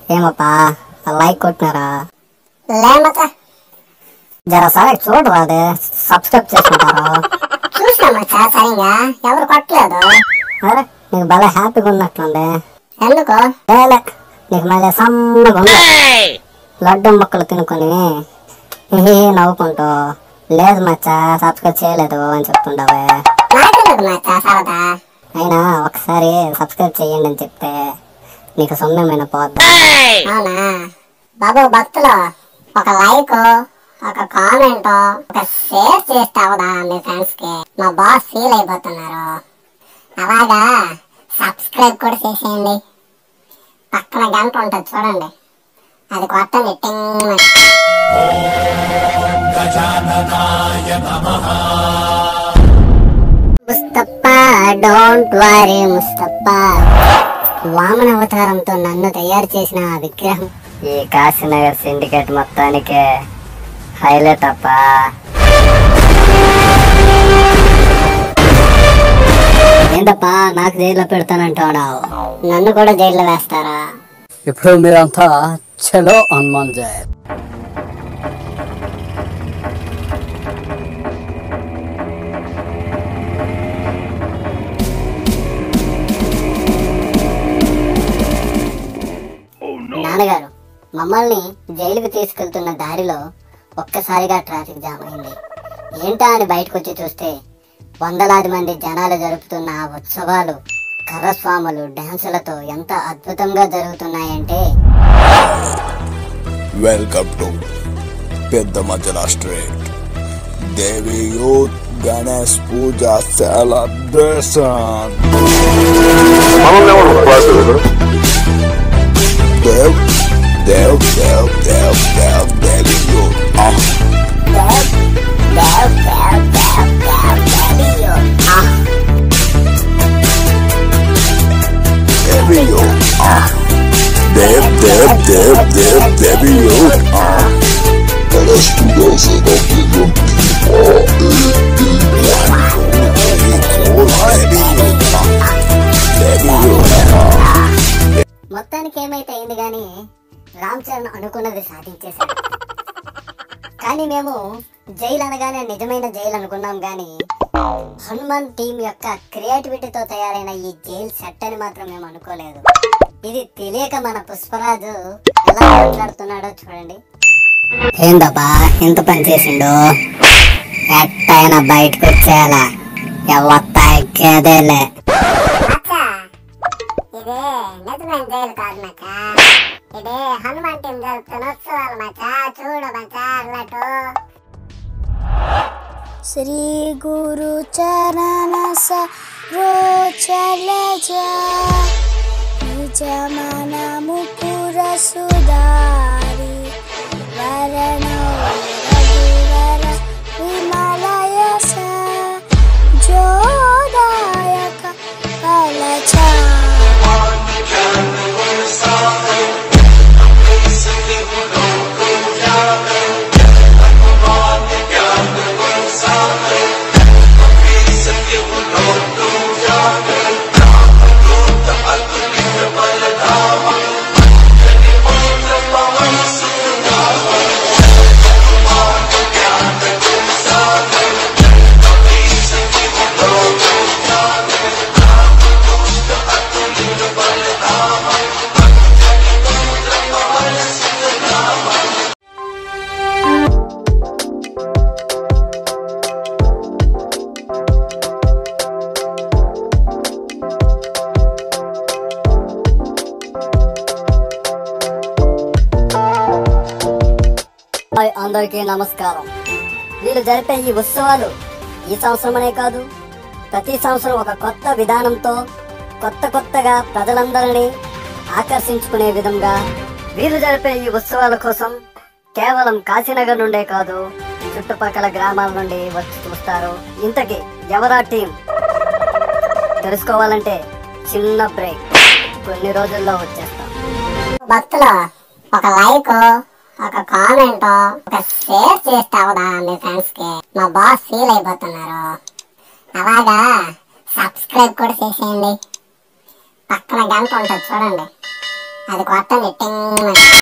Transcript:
ఏమప్పా లైక్ కొట్టినారా లేమక్క జర సరే చూడరా అదే సబ్స్క్రైబ్ చేసుకుంటారు చూసినా మచ్చా సరిగా ఎవరు కొట్టలేదు అరే నీకు భలే హ్యాపీగా ఉన్నట్లుంది ఎందుకు లేలే నీకు మళ్ళీ సమ్మగా ఉంది లడ్డు ముక్కలు తినుకొని హి నవ్వుకుంటూ లేదు మచ్చా సబ్స్క్రైబ్ చేయలేదు అని చెప్తుండవే నాకెందుకు మచ్చా సరదా అయినా ఒకసారి సబ్స్క్రైబ్ చేయండి అని చెప్తే నీకు సొంతమైన పోద్దా అవునా బాబు భక్తులు ఒక లైక్ ఒక కామెంట్ ఒక షేర్ చేస్తావుదా మీ ఫ్రెండ్స్ కి మా బాస్ ఫీల్ అయిపోతున్నారు అలాగా సబ్స్క్రైబ్ కూడా చేసేయండి పక్కన గంట ఉంటుంది చూడండి అది కొట్టండి టింగ్ అని. ముస్తఫా డోంట్ వరీ ముస్తఫా వామన అవతారంతో నన్ను తయారు చేసిన ఆ విగ్రహం ఈ కాశీనగర్ సిండికేట్ మొత్తానికే హైలైట్ అప్ప ఏంటప్పా నాకు జైల్లో పెడతానంటాడావు నన్ను కూడా జైల్లో వేస్తారా ఇప్పుడు మీరంతా చలో హనుమాన్ జయ నాన్నగారు మమ్మల్ని జైలుకి తీసుకెళ్తున్న దారిలో ఒక్కసారిగా ట్రాఫిక్ జామ్ అయింది ఏంటా అని బయటకు వచ్చి చూస్తే వందలాది మంది జనాలు జరుపుతున్న ఆ ఉత్సవాలు కర్రస్వాములు డాన్సులతో ఎంత అద్భుతంగా జరుగుతున్నాయంటే వెల్కమ్ టు పెద్ద మధ్య street Devi youth Ganesh puja celebration Dev Dev Dev Dev Dev Devi youth ah Devi youth ah Dev Dev Dev Dev Devi youth ah Ganesh puja celebration మొత్తానికి ఏమైతే అయింది కానీ రామ్ చరణ్ అనుకున్నది సాధించేశాడు కానీ మేము జైలు అనగానే నిజమైన జైలు అనుకున్నాం కానీ హనుమాన్ టీం యొక్క క్రియేటివిటీతో తయారైన ఈ జైల్ సెట్ అని మాత్రం మేము అనుకోలేదు ఇది తెలియక మన పుష్పరాజు ఎలా మాట్లాడుతున్నాడో చూడండి ఏందబ్బా ఎంత పని చేసిండు ఎట్టయినా బయటకు వచ్చేయాలా ఎవత్తా ఎక్కేదేలే మచ్చా ఇదే నిజమైన జైలు కాదు మచ్చా ఇదే హనుమాన్ టీం జరుపుతున్న ఉత్సవాలు మచ్చా చూడు మచ్చా అన్నట్టు श्री गुरु चरण सरोचल जा निज मन मुकुर सुधारी वरण रघुवर विमल यश जोदायक कलचा హాయ్ అందరికీ నమస్కారం వీళ్ళు జరిపే ఈ ఉత్సవాలు ఈ సంవత్సరమనే కాదు ప్రతి సంవత్సరం ఒక కొత్త విధానంతో కొత్త కొత్తగా ప్రజలందరినీ ఆకర్షించుకునే విధంగా వీళ్ళు జరిపే ఈ ఉత్సవాల కోసం కేవలం కాశీనగర్ నుండే కాదు చుట్టుపక్కల గ్రామాల నుండి వచ్చి చూస్తారు ఇంతకీ ఎవరా టీం తెలుసుకోవాలంటే చిన్న బ్రేక్ కొన్ని రోజుల్లో వచ్చేస్తాం భక్తులు ఒక లైక్ ఒక కామెంట్ ఒక షేర్ చేస్తావుదా మీ ఫ్రెండ్స్ కి మా బాస్ ఫీల్ అయిపోతున్నారు అలాగా సబ్స్క్రైబ్ కూడా చేసేయండి పక్కన గంట ఉంటుంది చూడండి అది కొట్టండి టింగ్